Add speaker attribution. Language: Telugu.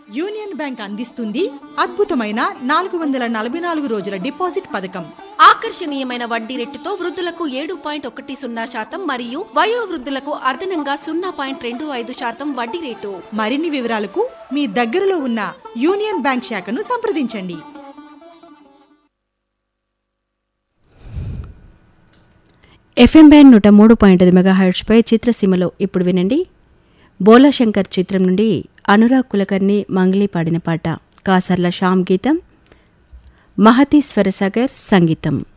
Speaker 1: యూనియన్ బ్యాంక్ అందిస్తుంది అద్భుతమైన నాలుగు వందల నలభై నాలుగు రోజుల డిపాజిట్ పథకం
Speaker 2: ఆకర్షణీయమైన వడ్డీ రేటుతో వృద్ధులకు ఏడు పాయింట్ ఒకటి సున్నా శాతం మరియు వయో వృద్ధులకు అదనంగా సున్నా పాయింట్ రెండు ఐదు శాతం వడ్డీ రేటు
Speaker 1: మరిన్ని వివరాలకు మీ దగ్గరలో ఉన్న యూనియన్ బ్యాంక్ శాఖను సంప్రదించండి
Speaker 3: ఎఫ్ఎం బ్యాండ్ నూట మూడు పాయింట్ ఐదు మెగాహెర్ట్స్పై చిత్రసీమలో ఇప్పుడు వినండి బోలాశంకర్ చిత్రం నుండి అనురాగ్ కులకర్ణి మంగ్లీ పాడిన పాట కాసర్ల శ్యామ్ గీతం మహతి స్వరసాగర్ సంగీతం